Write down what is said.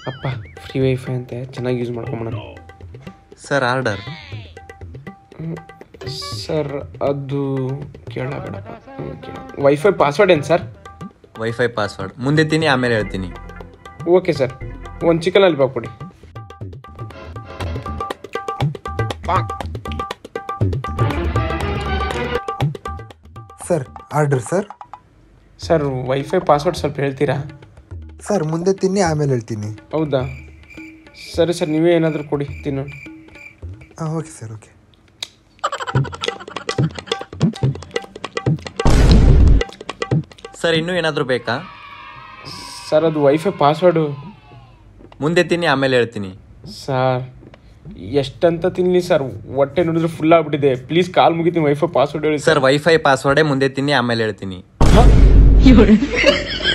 ಅಪ್ಪ free wifi ಅಂತೆ ಚೆನ್ನಾಗಿ ಯೂಸ್ ಮಾಡ್ಕೊಂಬೋಣ ಸರ್ ಆರ್ಡರ್ ಸರ್ ಅದು ಕೇಳಬೇಡಪ್ಪ ಕೇಳ ವೈಫೈ ಪಾಸ್ವರ್ಡ್ ಏನು ಸರ್ ವೈಫೈ ಪಾಸ್ವರ್ಡ್ ಮುಂದೆ ತಿನ್ನಿ ಆಮೇಲೆ ಹೇಳ್ತೀನಿ ಓಕೆ ಸರ್ ಒಂದು ಚಿಕನ್ ಅಲ್ಲಿ ಕೊಡಿ sir order sir sir wifi password ಸ್ವಲ್ಪ ಹೇಳ್ತೀರಾ ಸರ್ ಮುಂದೆ ತಿನ್ನಿ ಆಮೇಲೆ ಹೇಳ್ತೀನಿ ಹೌದಾ ಸರಿ ಸರ್ ನೀವೇ ಏನಾದರೂ ಕೊಡಿ ತಿನ್ನು ಹಾಂ ಓಕೆ ಸರ್ ಓಕೆ ಸರ್ ಇನ್ನೂ ಏನಾದರೂ ಬೇಕಾ ಸರ್ ಅದು ವೈಫೈ ಪಾಸ್ವರ್ಡು ಮುಂದೆ ತಿನ್ನಿ ಆಮೇಲೆ ಹೇಳ್ತೀನಿ ಸರ್ ಎಷ್ಟಂತ ತಿನ್ನಲಿ ಸರ್ ಹೊಟ್ಟೆ ನೋಡಿದ್ರೆ ಫುಲ್ ಆಗ್ಬಿಟ್ಟಿದೆ ಪ್ಲೀಸ್ ಕಾಲ್ ಮುಗಿತೀನಿ ವೈಫೈ ಪಾಸ್ವರ್ಡ್ ಹೇಳಿ ಸರ್ ವೈಫೈ ಪಾಸ್ವರ್ಡೇ ಮುಂದೆ ತಿನ್ನಿ ಆಮೇಲೆ ಹೇಳ್ತೀನಿ ಸರ್